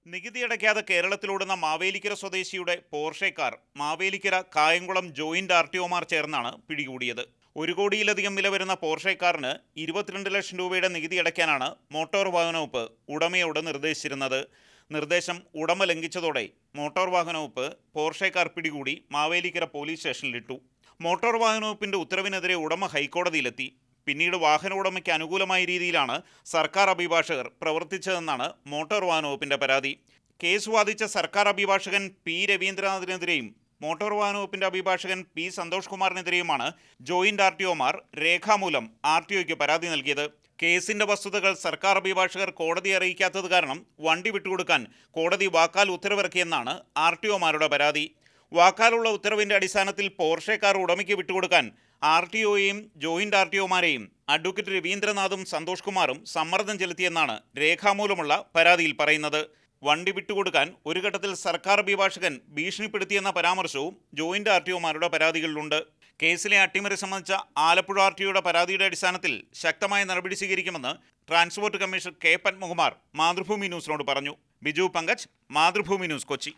നികുതി അടയ്ക്കാതെ കേരളത്തിലോടുന്ന മാവേലിക്കര സ്വദേശിയുടെ Porsche car Mavelikkara Kayamkulam joint R T ഒമാർ ചേർന്നാണ് പിടികൂടിയത് ഒരു കോടിയിലധികം വില വരുന്ന പോർഷെ കാറിന് ഇരുപത്തിരണ്ട് ലക്ഷം രൂപയുടെ നികുതി അടയ്ക്കാനാണ് മോട്ടോർ വാഹന വകുപ്പ് ഉടമയോട് നിർദ്ദേശിച്ചിരുന്നത് നിർദ്ദേശം ഉടമ ലംഘിച്ചതോടെ മോട്ടോർ വാഹന വകുപ്പ് പോർഷെ കാർ പിടികൂടി മാവേലിക്കര പോലീസ് സ്റ്റേഷനിലിട്ടു മോട്ടോർ വാഹന വകുപ്പിന്റെ ഉത്തരവിനെതിരെ ഉടമ ഹൈക്കോടതിയിലെത്തി പിന്നീട് വാഹന ഉടമയ്ക്ക് അനുകൂലമായ രീതിയിലാണ് സർക്കാർ അഭിഭാഷകർ പ്രവർത്തിച്ചതെന്നാണ് മോട്ടോർ വാഹന വകുപ്പിന്റെ പരാതി കേസ് വാദിച്ച സർക്കാർ അഭിഭാഷകൻ പി രവീന്ദ്രനാഥിനെതിരെയും മോട്ടോർ വാഹന വകുപ്പിന്റെ അഭിഭാഷകൻ പി സന്തോഷ് കുമാറിനെതിരെയുമാണ് ജോയിന്റ് ആർ ടി ഒമാർ രേഖാമൂലം ആർ ടി ഒയ്ക്ക് പരാതി നൽകിയത് കേസിന്റെ വസ്തുതകൾ സർക്കാർ അഭിഭാഷകർ കോടതിയെ അറിയിക്കാത്തത് കാരണം വണ്ടി വിട്ടുകൊടുക്കാൻ കോടതി വാക്കാൽ ഉത്തരവിറക്കിയെന്നാണ് ആർ ടി ഒമാരുടെ പരാതി വാക്കാലുള്ള ഉത്തരവിന്റെ അടിസ്ഥാനത്തിൽ പോർഷെ കാർ ഉടമയ്ക്ക് വിട്ടുകൊടുക്കാൻ ആർ ടി ഒയെയും ജോയിന്റ് ആർ ടി ഒമാരെയും അഡ്വക്കേറ്റ് രവീന്ദ്രനാഥും സന്തോഷ് കുമാറും സമ്മർദ്ദം ചെലുത്തിയെന്നാണ് രേഖാമൂലമുള്ള പരാതിയിൽ പറയുന്നത് വണ്ടി വിട്ടുകൊടുക്കാൻ ഒരു ഘട്ടത്തിൽ സർക്കാർ അഭിഭാഷകൻ ഭീഷണിപ്പെടുത്തിയെന്ന പരാമർശവും ജോയിന്റ് ആർ ടി ഒമാരുടെ പരാതികളിലുണ്ട് കേസിലെ അട്ടിമറി സംബന്ധിച്ച ആലപ്പുഴ ആർ ടിയുടെ പരാതിയുടെ അടിസ്ഥാനത്തിൽ ശക്തമായ നടപടി സ്വീകരിക്കുമെന്ന് transport commissioner K Padmakumar Mathrubhumi ന്യൂസിനോട് പറഞ്ഞു ബിജു പങ്കജ് മാതൃഭൂമി ന്യൂസ് കൊച്ചി